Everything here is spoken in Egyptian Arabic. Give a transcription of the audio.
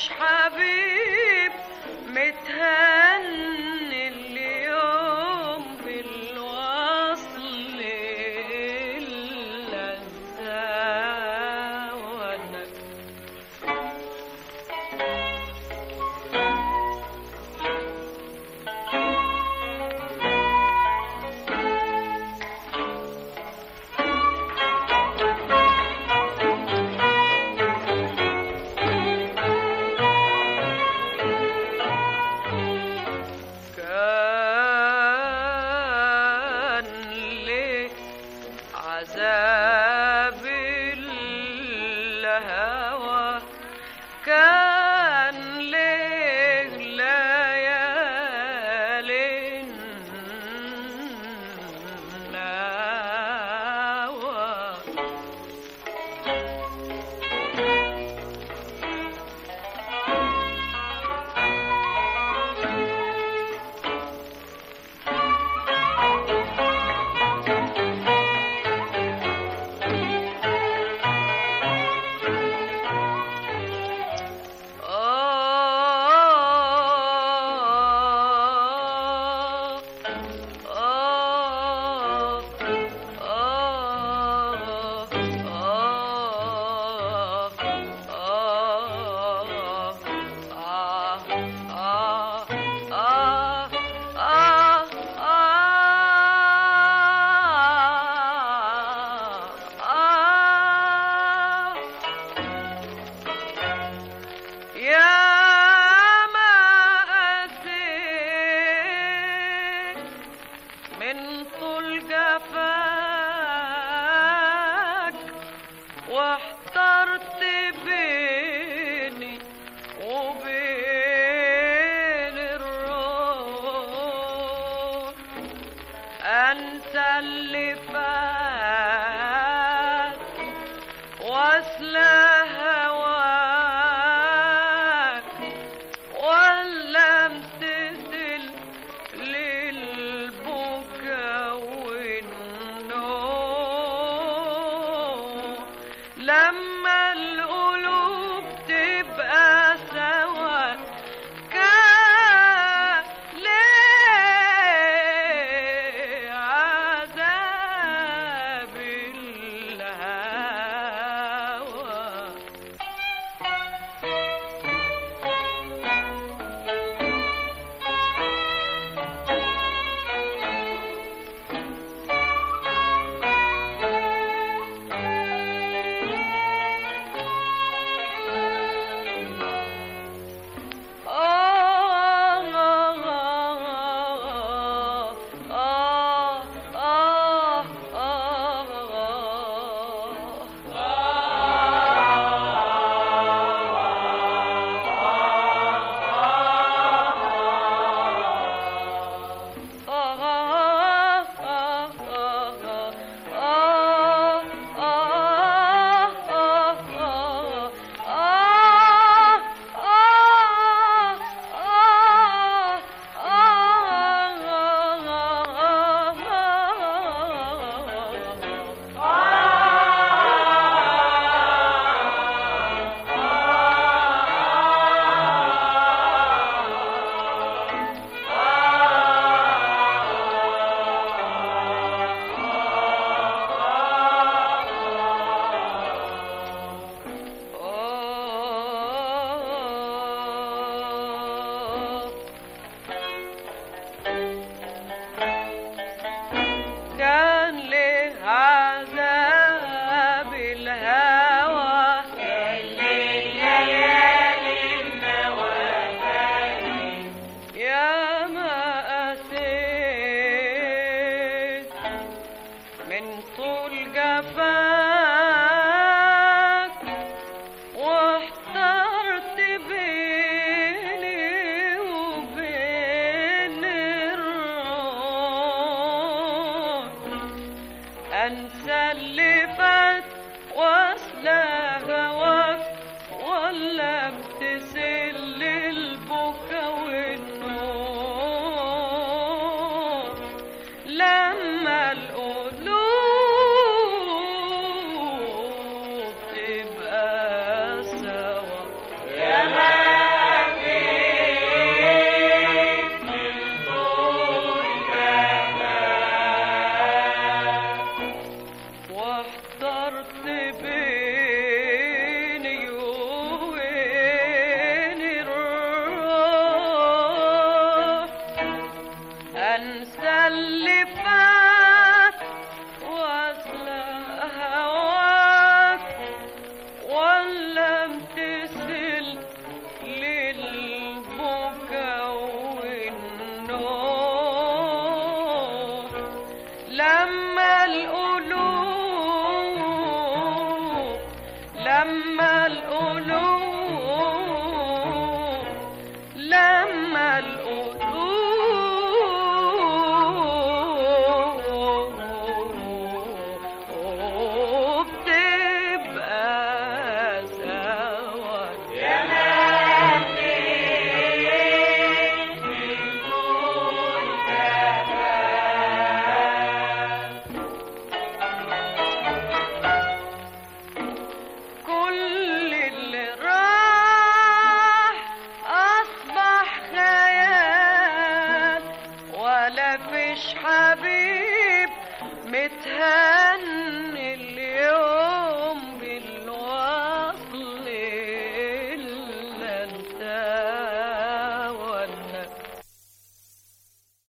ملهاش حبيب متهني اليوم بالوصل إلا الزاونك كان لي عذاب الهوى كان لي ليالي النوى آه آه آه يا ما أسيت من طول جفاك واحترت بيني وبين الروح أنسى اللي فات واسلى هواك ولا امتثل للبكا والنوم لما القلوب تبقى سوا كان ليه عذاب الهوى كان له عذاب الهوى يا ما أسيت من طول جفاك واحترت بيني وبين الروح انسى اللي فات واسلى هواك ولا ابتسل للبكا والنور لما القلوب تبقى سوا يا ما واحترت بيني وبين الروح انسى اللي فات واصلى هواك ولا امتثل للبكا والنوم لما القلوب لما القلوب